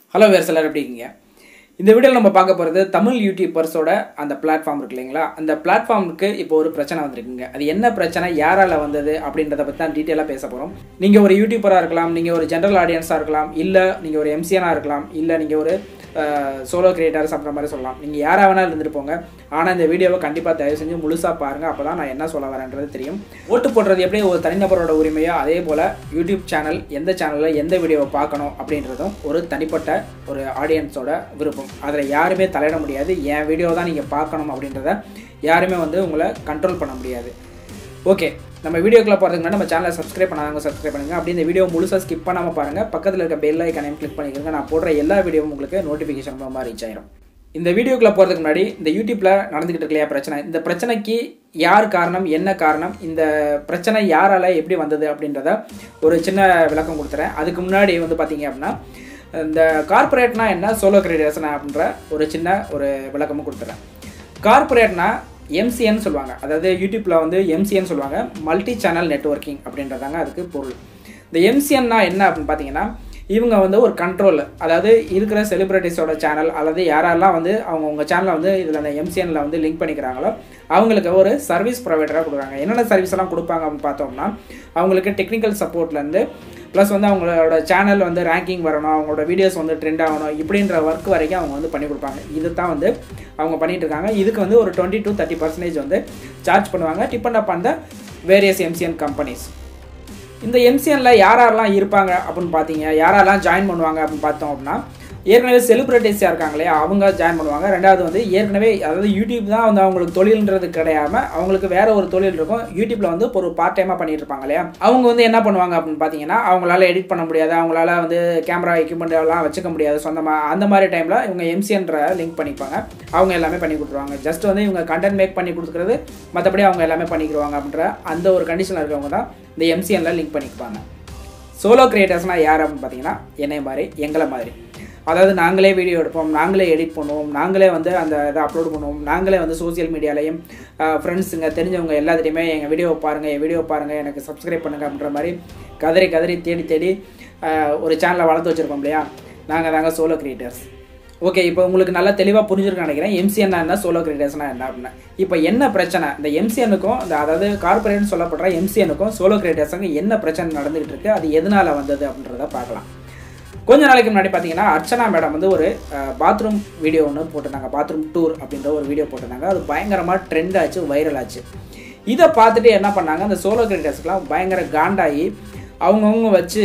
hello வேறு சிலர் எப்படி இருக்கீங்க இந்த வீடியோவில் நம்ம பார்க்க போகிறது தமிழ் யூடியூபர்ஸோட அந்த பிளாட்ஃபார்ம் இருக்கு இல்லைங்களா அந்த பிளாட்ஃபார்முக்கு இப்போ ஒரு பிரச்சனை வந்திருக்குங்க அது என்ன பிரச்சனை யாரால வந்தது அப்படின்றத பற்றி தான் டீட்டெயிலாக பேச போகிறோம் நீங்கள் ஒரு யூடியூபராக இருக்கலாம் நீங்கள் ஒரு ஜென்ரல் ஆடியன்ஸாக இருக்கலாம் இல்லை நீங்கள் ஒரு எம்சியனாக இருக்கலாம் இல்லை நீங்கள் ஒரு சோலோ கிரியேட்டர்ஸ் அப்படின்ற மாதிரி சொல்லலாம் நீங்கள் யாராக வேணாலும் இருந்துட்டு போங்க ஆனால் இந்த வீடியோவை கண்டிப்பாக தயவு செஞ்சு முழுசாக பாருங்கள் அப்போ தான் நான் என்ன சொல்ல வரேன்றது தெரியும் ஓட்டு போடுறது எப்படி ஒரு தனிநபரோட உரிமையோ அதே போல் யூடியூப் சேனல் எந்த சேனலில் எந்த வீடியோவை பார்க்கணும் அப்படின்றதும் ஒரு தனிப்பட்ட ஒரு ஆடியன்ஸோட விருப்பம் அதில் யாருமே தலையிட முடியாது என் வீடியோ தான் நீங்கள் பார்க்கணும் அப்படின்றத யாருமே வந்து உங்களை கண்ட்ரோல் பண்ண முடியாது ஓகே நம்ம வீடியோக்குள்ள போகிறதுக்கு முன்னாடி நம்ம சேனலை சப்ஸ்கிரைப் பண்ணாதவங்க சப்ஸ்கிரைப் பண்ணுங்கள் அப்படி இந்த வீடியோ முழுசாக ஸ்கிப் பண்ணாமல் பாருங்கள் பக்கத்தில் இருக்க பெல் ஐக்கனையும் கிளிக் பண்ணிக்கிறங்க நான் போடுற எல்லா வீடியோவும் உங்களுக்கு நோட்டிஃபிகேஷன் மூலமாக ரீச் ஆயிரும் இந்த வீடியோக்குள்ள போகிறதுக்கு முன்னாடி இந்த யூடியூப்பில் நடந்துக்கிட்டு இருக்க இல்லையா பிரச்சனை இந்த பிரச்சனைக்கு யார் காரணம் என்ன காரணம் இந்த பிரச்சனை யாரால எப்படி வந்தது அப்படின்றத ஒரு சின்ன விளக்கம் கொடுத்துறேன் அதுக்கு முன்னாடி வந்து பார்த்தீங்க அப்படின்னா இந்த கார்ப்பரேட்னா என்ன சோலோ கிரியேட்டர்ஸ்னா அப்படின்ற ஒரு சின்ன ஒரு விளக்கமும் கொடுத்துறேன் கார்ப்பரேட்னா எம்சிஎன் சொல்லுவாங்க அதாவது யூடியூப்பில் வந்து எம்சிஎன் சொல்லுவாங்க மல்டி சேனல் நெட்ஒர்க்கிங் அப்படின்றதாங்க அதுக்கு பொருள் இந்த எம்சிஎன்னா என்ன அப்படின்னு பார்த்தீங்கன்னா இவங்க வந்து ஒரு கண்ட்ரோல் அதாவது இருக்கிற செலிப்ரிட்டிஸோட சேனல் அல்லது யாரெல்லாம் வந்து அவங்க உங்கள் சேனலை வந்து இதில் அந்த எம்சிஎனில் வந்து லிங்க் பண்ணிக்கிறாங்களோ அவங்களுக்கு ஒரு சர்வீஸ் ப்ரொவைடராக கொடுக்குறாங்க என்னென்ன சர்வீஸ் எல்லாம் கொடுப்பாங்க அப்படின்னு பார்த்தோம்னா அவங்களுக்கு டெக்னிக்கல் சப்போர்ட்லேருந்து ப்ளஸ் வந்து அவங்களோட சேனல் வந்து ரேங்கிங் வரணும் அவங்களோட வீடியோஸ் வந்து ட்ரெண்ட் ஆகணும் இப்படின்ற ஒர்க் வரைக்கும் அவங்க வந்து பண்ணி கொடுப்பாங்க இது தான் வந்து அவங்க பண்ணிட்டு இருக்காங்க இதுக்கு வந்து ஒரு டுவெண்ட்டி டு தேர்ட்டி பர்சன்டேஜ் வந்து சார்ஜ் பண்ணுவாங்க டிபெண்ட் அப் அந்த வேரியஸ் எம்சிஎன் கம்பெனிஸ் இந்த எம்சிஎனில் யார் யாரெல்லாம் இருப்பாங்க அப்படின்னு பார்த்தீங்க யாரெல்லாம் ஜாயின் பண்ணுவாங்க அப்படின்னு பார்த்தோம் அப்படின்னா ஏற்கனவே செலிப்ரிட்டிஸாக இருக்காங்க இல்லையா அவங்க ஜாயின் பண்ணுவாங்க ரெண்டாவது வந்து ஏற்கனவே அதாவது யூடியூப் தான் வந்து அவங்களுக்கு தொழில்ன்றது கிடையாம அவங்களுக்கு வேற ஒரு தொழில் இருக்கும் யூடியூப்ல வந்து ஒரு பார்ட் டைமாக பண்ணிட்டு இருப்பாங்க இல்லையா அவங்க வந்து என்ன பண்ணுவாங்க அப்படின்னு பார்த்தீங்கன்னா அவங்களால எடிட் பண்ண முடியாது அவங்களால வந்து கேமரா எக்யூப்மெண்ட் எல்லாம் வச்சுக்க முடியாது சொந்தமாக அந்த மாதிரி டைமில் இவங்க எம்சிஎன்ற லிங்க் பண்ணிப்பாங்க அவங்க எல்லாமே பண்ணி கொடுத்துருவாங்க ஜஸ்ட் வந்து இவங்க கண்டென்ட் மேக் பண்ணி கொடுக்குறது மற்றபடி அவங்க எல்லாமே பண்ணிக்கிடுவாங்க அப்படின்ற அந்த ஒரு கண்டிஷனில் இருக்கவங்க தான் இந்த எம்சிஎன்ல லிங்க் பண்ணிக்குவாங்க சோலோ கிரியேட்டர்ஸ்னால் யார் அப்படின்னு பார்த்தீங்கன்னா என்னை மாதிரி எங்களை மாதிரி அதாவது நாங்களே வீடியோ எடுப்போம் நாங்களே எடிட் பண்ணுவோம் நாங்களே வந்து அந்த இதை அப்லோட் பண்ணுவோம் நாங்களே வந்து சோசியல் மீடியாலையும் ஃப்ரெண்ட்ஸுங்க தெரிஞ்சவங்க எல்லாத்துட்டையுமே எங்கள் வீடியோவை பாருங்கள் என் வீடியோ பாருங்கள் எனக்கு சப்ஸ்கிரைப் பண்ணுங்கள் அப்படின்ற மாதிரி கதறி கதறி தேடி தேடி ஒரு சேனலை வளர்த்து வச்சுருப்போம் இல்லையா நாங்கள் தாங்க சோலோ கிரியேட்டர்ஸ் ஓகே இப்போ உங்களுக்கு நல்லா தெளிவாக புரிஞ்சிருக்குன்னு நினைக்கிறேன் எம்சிஎன் என்ன சோலோ கிரியேட்டர்ஸ்னா என்ன அப்படின்னா இப்போ என்ன பிரச்சனை இந்த எம்சிஎனுக்கும் இந்த அதாவது கார்பரேட்னு சொல்லப்படுற எம்சிஎனுக்கும் சோலோ கிரியேட்டர்ஸுக்கும் என்ன பிரச்சனை நடந்துகிட்டு இருக்கு அது எதனால வந்தது அப்படின்றத பார்க்கலாம் கொஞ்ச நாளைக்கு முன்னாடி பார்த்தீங்கன்னா அர்ச்சனா மேடம் வந்து ஒரு பாத்ரூம் வீடியோ ஒன்று போட்டிருந்தாங்க பாத்ரூம் டூர் அப்படின்ற ஒரு வீடியோ போட்டிருந்தாங்க அது பயங்கரமாக ட்ரெண்ட் ஆச்சு வைரல் ஆச்சு இதை பார்த்துட்டு என்ன பண்ணாங்க அந்த சோலோ கிரியேட்டர்ஸ்க்குலாம் பயங்கர காண்டாகி அவங்கவுங்க வச்சு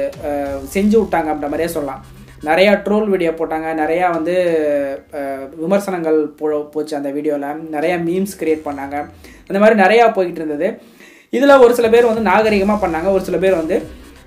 செஞ்சு விட்டாங்க அப்படின்ற மாதிரியே சொல்லலாம் நிறையா ட்ரோல் வீடியோ போட்டாங்க நிறையா வந்து விமர்சனங்கள் போ போச்சு அந்த வீடியோவில் நிறையா மீம்ஸ் க்ரியேட் பண்ணாங்க அந்த மாதிரி நிறையா போய்கிட்டு இருந்தது இதில் ஒரு சில பேர் வந்து நாகரிகமாக பண்ணாங்க ஒரு சில பேர் வந்து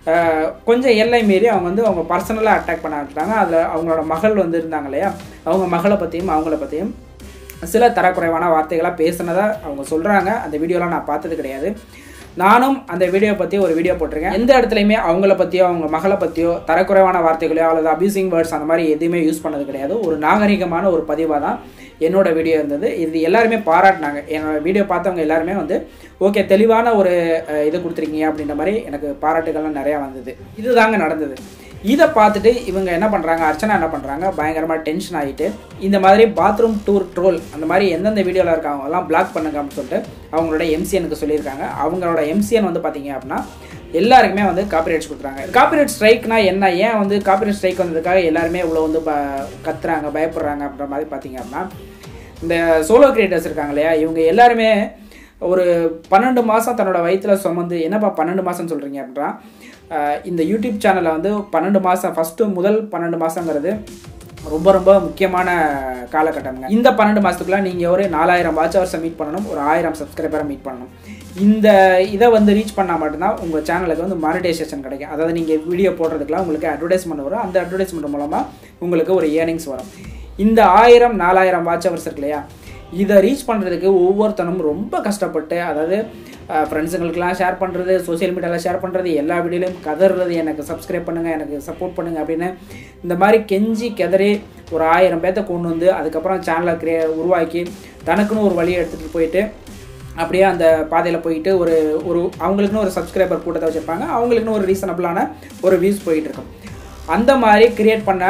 கொஞ்சம் எல்லை மீறி அவங்க வந்து அவங்க பர்சனலாக அட்டாக் பண்ண ஆரம்பிச்சிட்டாங்க அதில் அவங்களோட மகள் வந்து இருந்தாங்க இல்லையா அவங்க மகளை பற்றியும் அவங்கள பற்றியும் சில தரக்குறைவான வார்த்தைகளாக பேசுனதாக அவங்க சொல்கிறாங்க அந்த வீடியோலாம் நான் பார்த்தது கிடையாது நானும் அந்த வீடியோ பற்றி ஒரு வீடியோ போட்டிருக்கேன் எந்த இடத்துலையுமே அவங்கள பற்றியோ அவங்க மகளை பற்றியோ தரக்குறைவான வார்த்தைகளையோ அல்லது அபியூசிங் வேர்ட்ஸ் அந்த மாதிரி எதுவுமே யூஸ் பண்ணது கிடையாது ஒரு நாகரிகமான ஒரு பதிவாக தான் என்னோட வீடியோ இருந்தது இது எல்லாருமே பாராட்டினாங்க என்னோட வீடியோ பார்த்தவங்க எல்லாருமே வந்து ஓகே தெளிவான ஒரு இது கொடுத்துருக்கீங்க அப்படின்ற மாதிரி எனக்கு பாராட்டுகள்லாம் நிறையா வந்தது இதுதாங்க நடந்தது இதை பார்த்துட்டு இவங்க என்ன பண்ணுறாங்க அர்ச்சனா என்ன பண்ணுறாங்க பயங்கரமாக டென்ஷன் ஆகிட்டு இந்த மாதிரி பாத்ரூம் டூர் ட்ரோல் அந்த மாதிரி எந்தெந்த வீடியோவில் இருக்காங்கலாம் பிளாக் பண்ணுங்க அப்படின்னு சொல்லிட்டு அவங்களோட எம்சிஎனுக்கு சொல்லியிருக்காங்க அவங்களோட எம்சிஎன் வந்து பார்த்தீங்க அப்படின்னா எல்லாருக்குமே வந்து காப்பிரைட்ஸ் கொடுக்குறாங்க காப்பிரைட் ஸ்ட்ரைக்னா என்ன ஏன் வந்து காப்பிரைட் ஸ்ட்ரைக் வந்ததுக்காக எல்லாருமே இவ்வளோ வந்து ப கத்துறாங்க பயப்படுறாங்க அப்படின்ற மாதிரி பார்த்தீங்க அப்படின்னா இந்த சோலோ கிரியேட்டர்ஸ் இருக்காங்க இல்லையா இவங்க எல்லாருமே ஒரு பன்னெண்டு மாதம் தன்னோட வயிற்றில் சுமந்து என்னப்பா பன்னெண்டு மாதம்னு சொல்கிறீங்க அப்படின்னா இந்த யூடியூப் சேனலை வந்து பன்னெண்டு மாதம் ஃபஸ்ட்டு முதல் பன்னெண்டு மாதங்கிறது ரொம்ப ரொம்ப முக்கியமான காலகட்டம்ங்க இந்த பன்னெண்டு மாதத்துக்குள்ள நீங்கள் ஒரு நாலாயிரம் வாட்ச் ஹவர்ஸை மீட் பண்ணணும் ஒரு ஆயிரம் சப்ஸ்கிரைபரை மீட் பண்ணணும் இந்த இதை வந்து ரீச் பண்ணால் மட்டும்தான் உங்கள் சேனலுக்கு வந்து மானிட்டைசேஷன் கிடைக்கும் அதாவது நீங்கள் வீடியோ போடுறதுக்குலாம் உங்களுக்கு அட்வர்டைஸ்மெண்ட் வரும் அந்த அட்வர்டைஸ்மெண்ட் மூலமாக உங்களுக்கு ஒரு ஏர்னிங்ஸ் வரும் இந்த ஆயிரம் நாலாயிரம் வாட்ச் ஹவர்ஸ் இருக்கு இல்லையா இதை ரீச் பண்ணுறதுக்கு ஒவ்வொருத்தனும் ரொம்ப கஷ்டப்பட்டு அதாவது ஃப்ரெண்ட்ஸுங்களுக்கெல்லாம் ஷேர் பண்ணுறது சோசியல் மீடியாவில் ஷேர் பண்ணுறது எல்லா வீடியோலையும் கதறது எனக்கு சப்ஸ்கிரைப் பண்ணுங்கள் எனக்கு சப்போர்ட் பண்ணுங்கள் அப்படின்னு இந்த மாதிரி கெஞ்சி கெதறி ஒரு ஆயிரம் பேர்த்த கொண்டு வந்து அதுக்கப்புறம் சேனலை கிரியே உருவாக்கி தனக்குன்னு ஒரு வழியை எடுத்துகிட்டு போயிட்டு அப்படியே அந்த பாதையில் போயிட்டு ஒரு ஒரு அவங்களுக்குன்னு ஒரு சப்ஸ்கிரைபர் கூட்டத்தை வச்சுருப்பாங்க அவங்களுக்குன்னு ஒரு ரீசனபிளான ஒரு வியூஸ் போயிட்டு இருக்கும் அந்த மாதிரி கிரியேட் பண்ண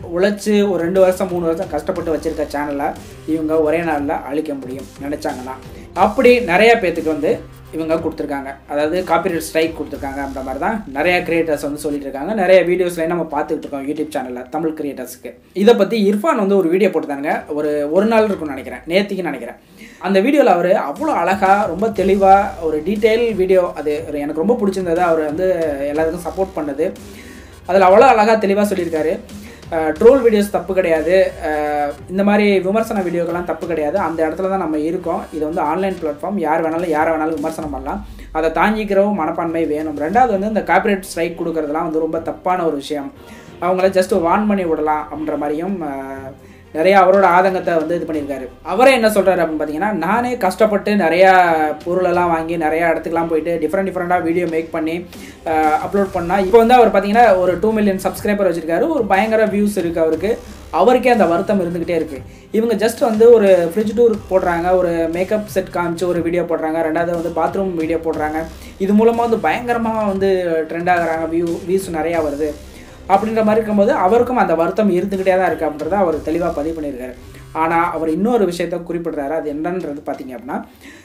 உழைச்சி ஒரு ரெண்டு வருஷம் மூணு வருஷம் கஷ்டப்பட்டு வச்சுருக்க சேனலை இவங்க ஒரே நாளில் அழிக்க முடியும் நினச்சாங்கன்னா அப்படி நிறைய பேர்த்துக்கு வந்து இவங்க கொடுத்துருக்காங்க அதாவது காப்பிரைட் ஸ்ட்ரைக் கொடுத்துருக்காங்க அந்த மாதிரி தான் நிறைய கிரியேட்டர்ஸ் வந்து சொல்லிட்டு இருக்காங்க நிறைய வீடியோஸ்ல நம்ம பார்த்துட்டு இருக்கோம் யூடியூப் சேனலில் தமிழ் கிரியேட்டர்ஸ்க்கு இதை பற்றி இர்ஃபான் வந்து ஒரு வீடியோ போட்டுருந்தாங்க ஒரு ஒரு நாள் இருக்கும்னு நினைக்கிறேன் நேத்திக்கு நினைக்கிறேன் அந்த வீடியோவில் அவர் அவ்வளோ அழகாக ரொம்ப தெளிவாக ஒரு டீட்டெயில் வீடியோ அது எனக்கு ரொம்ப பிடிச்சிருந்தது அவர் வந்து எல்லாத்துக்கும் சப்போர்ட் பண்ணது அதில் அவ்வளோ அழகாக தெளிவாக சொல்லியிருக்காரு ட்ரோல் வீடியோஸ் தப்பு கிடையாது அஹ் இந்த மாதிரி விமர்சன வீடியோக்கெல்லாம் தப்பு கிடையாது அந்த இடத்துல தான் நம்ம இருக்கோம் இது வந்து ஆன்லைன் பிளாட்ஃபார்ம் யார் வேணாலும் யாரை வேணாலும் விமர்சனம் பண்ணலாம் அதை தாங்கிக்கிறவும் மனப்பான்மை வேணும் ரெண்டாவது வந்து இந்த காப்பிரைட் ஸ்ட்ரைக் கொடுக்கறதுலாம் வந்து ரொம்ப தப்பான ஒரு விஷயம் அவங்கள ஜஸ்ட் வார்ன் பண்ணி விடலாம் அப்படின்ற மாதிரியும் அஹ், நிறைய அவரோட ஆதங்கத்தை வந்து இது பண்ணியிருக்காரு அவரே என்ன சொல்றாரு அப்படின்னு பார்த்தீங்கன்னா நானே கஷ்டப்பட்டு நிறையா பொருளெல்லாம் வாங்கி நிறையா இடத்துக்குலாம் போயிட்டு டிஃப்ரெண்ட் டிஃப்ரெண்ட்டாக வீடியோ மேக் பண்ணி அப்லோட் பண்ணால் இப்போ வந்து அவர் பார்த்தீங்கன்னா ஒரு டூ மில்லியன் சப்ஸ்கிரைபர் வச்சிருக்காரு ஒரு பயங்கர வியூஸ் இருக்குது அவருக்கு அவருக்கே அந்த வருத்தம் இருந்துக்கிட்டே இருக்குது இவங்க ஜஸ்ட் வந்து ஒரு ஃப்ரிட்ஜ் டூர் போடுறாங்க ஒரு மேக்கப் செட் காமிச்சு ஒரு வீடியோ போடுறாங்க ரெண்டாவது வந்து பாத்ரூம் வீடியோ போடுறாங்க இது மூலமாக வந்து பயங்கரமாக வந்து ட்ரெண்ட் ஆகுறாங்க வியூ வியூஸ் நிறையா வருது அப்படின்ற மாதிரி இருக்கும்போது அவருக்கும் அந்த வருத்தம் இருந்துக்கிட்டே தான் இருக்குது அப்படின்றத அவர் தெளிவாக பதிவு பண்ணியிருக்காரு ஆனால் அவர் இன்னொரு விஷயத்த குறிப்பிடுறாரு அது என்னன்றது பார்த்தீங்க அப்படின்னா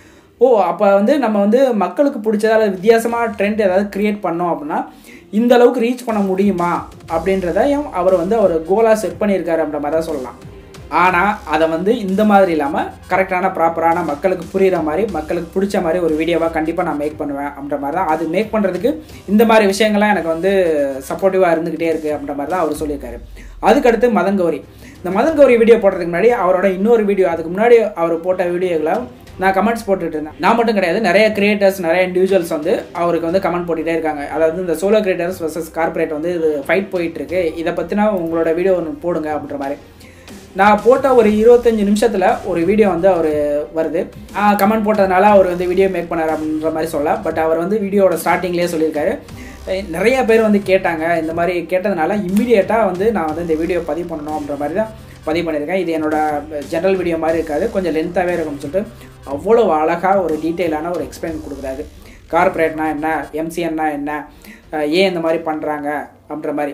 ஓ அப்போ வந்து நம்ம வந்து மக்களுக்கு பிடிச்சதா அல்லது வித்தியாசமாக ட்ரெண்ட் ஏதாவது கிரியேட் பண்ணோம் அப்படின்னா இந்த அளவுக்கு ரீச் பண்ண முடியுமா அப்படின்றதையும் அவர் வந்து அவர் கோலாக செட் பண்ணியிருக்காரு அப்படின்ற மாதிரி தான் சொல்லலாம் ஆனால் அதை வந்து இந்த மாதிரி இல்லாமல் கரெக்டான ப்ராப்பரான மக்களுக்கு புரிகிற மாதிரி மக்களுக்கு பிடிச்ச மாதிரி ஒரு வீடியோவாக கண்டிப்பாக நான் மேக் பண்ணுவேன் அப்படின்ற மாதிரி தான் அது மேக் பண்ணுறதுக்கு இந்த மாதிரி விஷயங்கள்லாம் எனக்கு வந்து சப்போர்ட்டிவாக இருந்துக்கிட்டே இருக்குது அப்படின்ற மாதிரி தான் அவர் சொல்லியிருக்காரு அதுக்கடுத்து மதன் கௌரி இந்த மதன் கௌரி வீடியோ போடுறதுக்கு முன்னாடி அவரோட இன்னொரு வீடியோ அதுக்கு முன்னாடி அவர் போட்ட வீடியோகளை நான் கமெண்ட்ஸ் போட்டுட்டு இருந்தேன் நான் மட்டும் கிடையாது நிறைய கிரியேட்டர்ஸ் நிறைய இண்டிவிஜுவல்ஸ் வந்து அவருக்கு வந்து கமெண்ட் போட்டுட்டே இருக்காங்க அதாவது இந்த சோலோ கிரியேட்டர்ஸ் வர்சஸ் கார்ப்பரேட் வந்து இது ஃபைட் போயிட்டு இருக்கு இதை பற்றினா உங்களோட வீடியோ ஒன்று போடுங்க அப்படின்ற மாதிரி நான் போட்ட ஒரு இருபத்தஞ்சு நிமிஷத்தில் ஒரு வீடியோ வந்து அவர் வருது கமெண்ட் போட்டதுனால அவர் வந்து வீடியோ மேக் பண்ணார் அப்படின்ற மாதிரி சொல்ல பட் அவர் வந்து வீடியோவோட ஸ்டார்டிங்லேயே சொல்லியிருக்காரு அஹ் நிறைய பேர் வந்து கேட்டாங்க இந்த மாதிரி கேட்டதுனால இம்மிடியேட்டாக வந்து நான் வந்து இந்த வீடியோ பதிவு பண்ணணும் அப்படின்ற மாதிரி தான் பதிவு பண்ணியிருக்கேன் இது என்னோட ஜென்ரல் வீடியோ மாதிரி இருக்காது கொஞ்சம் லென்த்தாகவே இருக்கும்னு சொல்லிட்டு அவ்வளோ அழகாக ஒரு டீட்டெயிலான ஒரு எக்ஸ்பிளைன் கொடுக்குறாரு கார்ப்பரேட்னா என்ன எம்சிஎன்னா என்ன அஹ் ஏன் இந்த மாதிரி பண்ணுறாங்க அப்படின்ற மாதிரி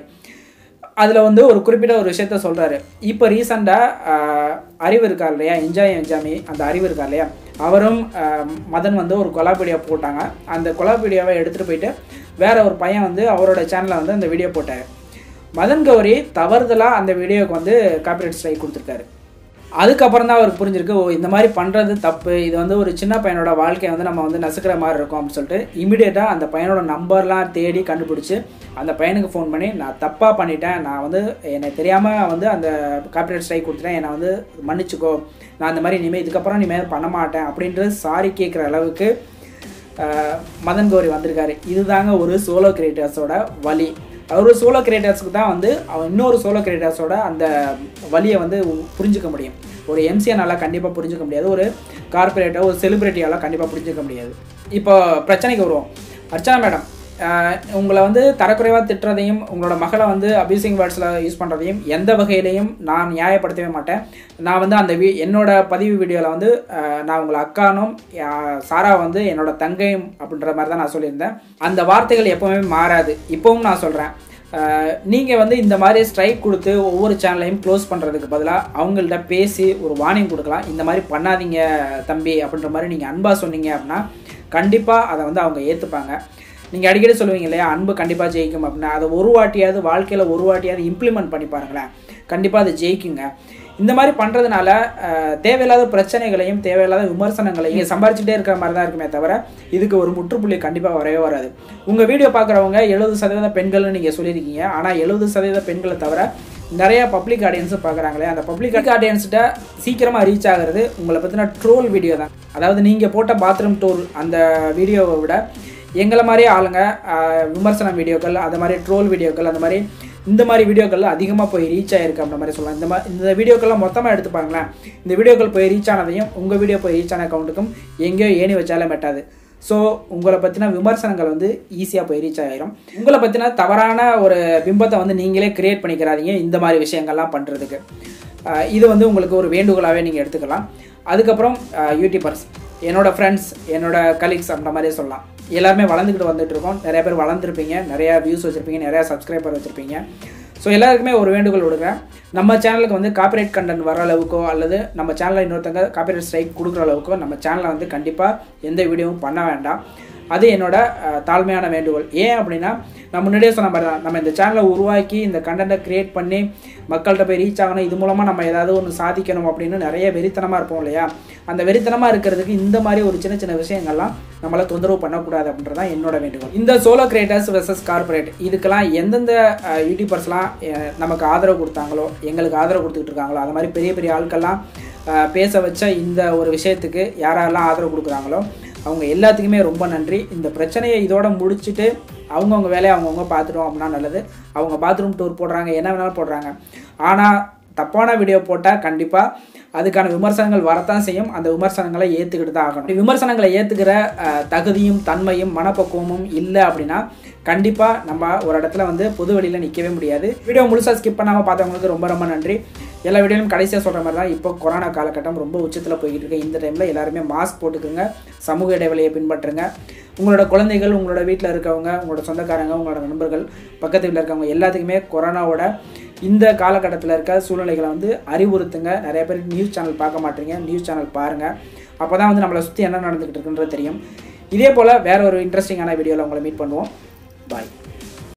அதில் வந்து ஒரு குறிப்பிட்ட ஒரு விஷயத்த சொல்கிறாரு இப்போ ரீசெண்டாக அறிவு இருக்கார் இல்லையா என்ஜாய் என்ஜாமி அந்த அறிவு இருக்கார் இல்லையா அவரும் ஆஹ், மதன் வந்து ஒரு கொலாப் வீடியோ போட்டாங்க அந்த கொலாப் வீடியோவை எடுத்துகிட்டு போயிட்டு வேற ஒரு பையன் வந்து அவரோட சேனலில் வந்து அந்த வீடியோ போட்டார் மதன் கௌரி தவறுதலாக அந்த வீடியோவுக்கு வந்து காப்பிரைட் ஸ்ட்ரைக் கொடுத்துருக்காரு அதுக்கப்புறம் தான் அவருக்கு புரிஞ்சிருக்கு ஓ இந்த மாதிரி பண்ணுறது தப்பு இது வந்து ஒரு சின்ன பையனோட வாழ்க்கையை வந்து நம்ம வந்து நசுக்கிற மாதிரி இருக்கும் அப்படின்னு சொல்லிட்டு இமிடியேட்டாக அந்த பையனோட நம்பர்லாம் தேடி கண்டுபிடிச்சி அந்த பையனுக்கு ஃபோன் பண்ணி நான் தப்பாக பண்ணிட்டேன் நான் வந்து என்னை தெரியாமல் வந்து அந்த காப்பிரைட் ஸ்ட்ரைக் கொடுத்துட்டேன் என்னை வந்து மன்னிச்சுக்கோ நான் அந்த மாதிரி இனிமேல் இதுக்கப்புறம் இனிமேல் பண்ண மாட்டேன் அப்படின்றது சாரி கேட்குற அளவுக்கு ஆஹ், மதன் கௌரி வந்திருக்காரு இதுதாங்க ஒரு சோலோ கிரியேட்டர்ஸோட வழி ஒரு சோலோ கிரியேட்டர்ஸ்க்கு தான் வந்து அவன் இன்னொரு சோலோ கிரியேட்டர்ஸோட அந்த வழியை வந்து புரிஞ்சுக்க முடியும் ஒரு எம்சிஎனால கண்டிப்பாக புரிஞ்சுக்க முடியாது ஒரு கார்பரேட்டோ ஒரு செலிபிரிட்டியால கண்டிப்பாக புரிஞ்சுக்க முடியாது இப்போ பிரச்சனைக்கு வருவோம் அர்ச்சனா மேடம் ஆஹ் உங்களை வந்து தரக்குறைவாக திட்டுறதையும் உங்களோட மகளை வந்து அபியூசிங் வேர்ட்ஸில் யூஸ் பண்ணுறதையும் எந்த வகையிலையும் நான் நியாயப்படுத்தவே மாட்டேன் நான் வந்து அந்த வீ என்னோட பதிவு வீடியோவில் வந்து ஆஹ் நான் உங்களை அக்கானும் ஆஹ் சாரா வந்து என்னோட தங்கையும் அப்படின்ற மாதிரி தான் நான் சொல்லியிருந்தேன் அந்த வார்த்தைகள் எப்போவுமே மாறாது இப்போவும் நான் சொல்கிறேன் நீங்கள் வந்து இந்த மாதிரி ஸ்ட்ரைக் கொடுத்து ஒவ்வொரு சேனலையும் க்ளோஸ் பண்ணுறதுக்கு பதிலாக அவங்கள்ட்ட பேசி ஒரு வார்னிங் கொடுக்கலாம் இந்த மாதிரி பண்ணாதீங்க தம்பி அப்படின்ற மாதிரி நீங்கள் அன்பாக சொன்னீங்க அப்படின்னா கண்டிப்பாக அதை வந்து அவங்க ஏற்றுப்பாங்க நீங்கள் அடிக்கடி சொல்லுவீங்க இல்லையா அன்பு கண்டிப்பாக ஜெயிக்கும் அப்படின்னா அதை ஒரு வாட்டியாவது வாழ்க்கையில் ஒரு வாட்டியாவது இம்ப்ளிமெண்ட் பண்ணி பாருங்களேன் கண்டிப்பாக அது ஜெயிக்குங்க இந்த மாதிரி பண்ணுறதுனால தேவையில்லாத பிரச்சனைகளையும் தேவையில்லாத விமர்சனங்களையும் நீங்க சம்பாரிச்சுட்டே இருக்கிற மாதிரி தான் இருக்குமே தவிர இதுக்கு ஒரு முற்றுப்புள்ளி கண்டிப்பாக வரவே வராது உங்கள் வீடியோ பார்க்குறவங்க எழுபது சதவீத பெண்கள்னு நீங்கள் சொல்லியிருக்கீங்க ஆனால் எழுபது சதவீத பெண்களை தவிர நிறைய பப்ளிக் ஆடியன்ஸும் பார்க்குறாங்களே அந்த பப்ளிக் ஆடியன்ஸ்கிட்ட சீக்கிரமாக ரீச் ஆகிறது உங்களை பற்றின ட்ரோல் வீடியோ தான் அதாவது நீங்கள் போட்ட பாத்ரூம் டூர் அந்த வீடியோவை விட எங்களை மாதிரியே ஆளுங்க ஆஹ், விமர்சன வீடியோக்கள் அந்த மாதிரி ட்ரோல் வீடியோக்கள் அந்த மாதிரி இந்த மாதிரி வீடியோக்கள் அதிகமாக போய் ரீச் ஆயிருக்கு அப்படின்ற மாதிரி சொல்லலாம் இந்த மாதிரி இந்த வீடியோக்கள்லாம் மொத்தமாக எடுத்து பாருங்களேன் இந்த வீடியோக்கள் போய் ரீச் ஆனதையும் உங்கள் வீடியோ போய் ரீச் ஆன அக்கௌண்ட்டுக்கும் எங்கேயோ ஏணி வச்சாலே மெட்டாது ஸோ உங்களை பற்றின விமர்சனங்கள் வந்து ஈஸியாக போய் ரீச் ஆகிரும் உங்களை பற்றின தவறான ஒரு பிம்பத்தை வந்து நீங்களே கிரியேட் பண்ணிக்கிறாதீங்க இந்த மாதிரி விஷயங்கள்லாம் பண்ணுறதுக்கு இது வந்து உங்களுக்கு ஒரு வேண்டுகோளாகவே நீங்கள் எடுத்துக்கலாம் அதுக்கப்புறம் யூடியூபர்ஸ் என்னோட ஃப்ரெண்ட்ஸ் என்னோட கலீக்ஸ் அந்த மாதிரியே சொல்லலாம் எல்லாருமே வளர்ந்துக்கிட்டு வந்துட்டு இருக்கோம் நிறைய பேர் வளர்ந்துருப்பீங்க நிறைய வியூஸ் வச்சுருப்பீங்க நிறையா சப்ஸ்கிரைபர் வச்சுருப்பீங்க ஸோ எல்லாருக்குமே ஒரு வேண்டுகோள் விடுறேன் நம்ம சேனலுக்கு வந்து காப்பிரைட் கண்டென்ட் வர அளவுக்கோ அல்லது நம்ம சேனலில் இன்னொருத்தங்க காப்பிரைட் ஸ்ட்ரைக் கொடுக்குற அளவுக்கோ நம்ம சேனலை வந்து கண்டிப்பாக எந்த வீடியோவும் பண்ண வேண்டாம் அது என்னோட அஹ், தாழ்மையான வேண்டுகோள் ஏன் அப்படின்னா நான் முன்னாடியே சொன்ன மாதிரி தான் நம்ம இந்த சேனலை உருவாக்கி இந்த கண்டென்ட்டை க்ரியேட் பண்ணி மக்கள்கிட்ட போய் ரீச் ஆகணும் இது மூலமாக நம்ம ஏதாவது ஒன்று சாதிக்கணும் அப்படின்னு நிறைய வெறித்தனமாக இருப்போம் இல்லையா அந்த வெறித்தனமாக இருக்கிறதுக்கு இந்த மாதிரி ஒரு சின்ன சின்ன விஷயங்கள்லாம் நம்மளை தொந்தரவு பண்ணக்கூடாது அப்படின்றது தான் என்னோட வேண்டுகோள் இந்த சோலோ கிரியேட்டர்ஸ் வெர்சஸ் கார்பரேட் இதுக்கெல்லாம் எந்தெந்த அஹ், யூடியூபர்ஸ்லாம் அஹ், நமக்கு ஆதரவு கொடுத்தாங்களோ எங்களுக்கு ஆதரவு கொடுத்துக்கிட்டு இருக்காங்களோ அந்த மாதிரி பெரிய பெரிய ஆட்கள்லாம் அஹ், பேச வச்ச இந்த ஒரு விஷயத்துக்கு யாரெல்லாம் ஆதரவு கொடுக்குறாங்களோ அவங்க எல்லாத்துக்குமே ரொம்ப நன்றி இந்த பிரச்சனையை இதோட முடிச்சுட்டு அவங்கவுங்க வேலையை அவங்கவுங்க பார்த்துட்டோம் அப்படின்னா நல்லது அவங்க பாத்ரூம் டூர் போடுறாங்க என்ன வேணாலும் போடுறாங்க ஆனால் தப்பான வீடியோ போட்டால் கண்டிப்பாக அதுக்கான விமர்சனங்கள் வரத்தான் செய்யும் அந்த விமர்சனங்களை ஏற்றுக்கிட்டு தான் ஆகணும் விமர்சனங்களை ஏற்றுக்கிற தகுதியும் தன்மையும் மனப்பக்குவமும் இல்லை அப்படின்னா கண்டிப்பாக நம்ம ஒரு இடத்துல வந்து பொது வெளியில் நிற்கவே முடியாது வீடியோ முழுசாக ஸ்கிப் பண்ணாமல் பார்த்தவங்களுக்கு ரொம்ப ரொம்ப நன்றி எல்லா வீடியோலையும் கடைசியாக சொல்கிற மாதிரி தான் இப்போ கொரோனா காலகட்டம் ரொம்ப உச்சத்தில் போய்கிட்டு இருக்கு இந்த டைமில் எல்லாருமே மாஸ்க் போட்டுக்கோங்க சமூக இடைவெளியை பின்பற்றுங்க உங்களோட குழந்தைகள் உங்களோட வீட்டில் இருக்கவங்க உங்களோட சொந்தக்காரங்க உங்களோட நண்பர்கள் பக்கத்து வீட்டில் இருக்கவங்க எல்லாத்துக்குமே கொரோனாவோட இந்த காலகட்டத்தில் இருக்க சூழ்நிலைகளை வந்து அறிவுறுத்துங்க நிறைய பேர் நியூஸ் சேனல் பார்க்க மாட்டீங்க நியூஸ் சேனல் பாருங்கள் அப்போ தான் வந்து நம்மளை சுற்றி என்ன நடந்துக்கிட்டு இருக்குன்றது தெரியும் இதே போல் வேற ஒரு இன்ட்ரெஸ்டிங்கான வீடியோவில் உங்களை மீட் பண்ணுவோம் பாய்